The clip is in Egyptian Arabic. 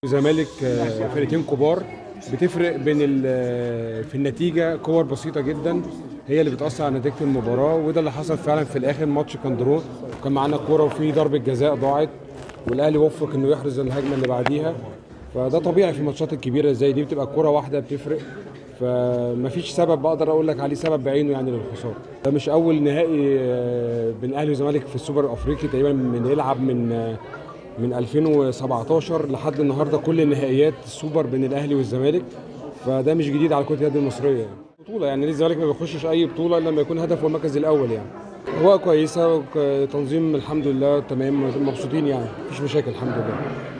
زمالك آه، فرقتين كبار بتفرق بين ال- في النتيجه كور بسيطه جدا هي اللي بتاثر على نتيجه المباراه وده اللي حصل فعلا في الاخر ماتش كان درو وكان معانا كوره وفي ضربه جزاء ضاعت والاهلي وفق انه يحرز الهجمه اللي بعديها فده طبيعي في الماتشات الكبيره زي دي بتبقى كوره واحده بتفرق فمفيش سبب بقدر اقول لك عليه سبب بعينه يعني للخساره ده مش اول نهائي آه، بين الاهلي والزمالك في السوبر الافريقي تقريبا بنلعب من آه، من 2017 لحد النهارده كل النهائيات السوبر بين الاهلي والزمالك فده مش جديد على كره اليد المصريه يعني. بطوله يعني نادي الزمالك ما بيخشش اي بطوله الا لما يكون هدفه المركز الاول يعني هو كويسه وك- تنظيم الحمد لله تمام مبسوطين يعني مفيش مشاكل الحمد لله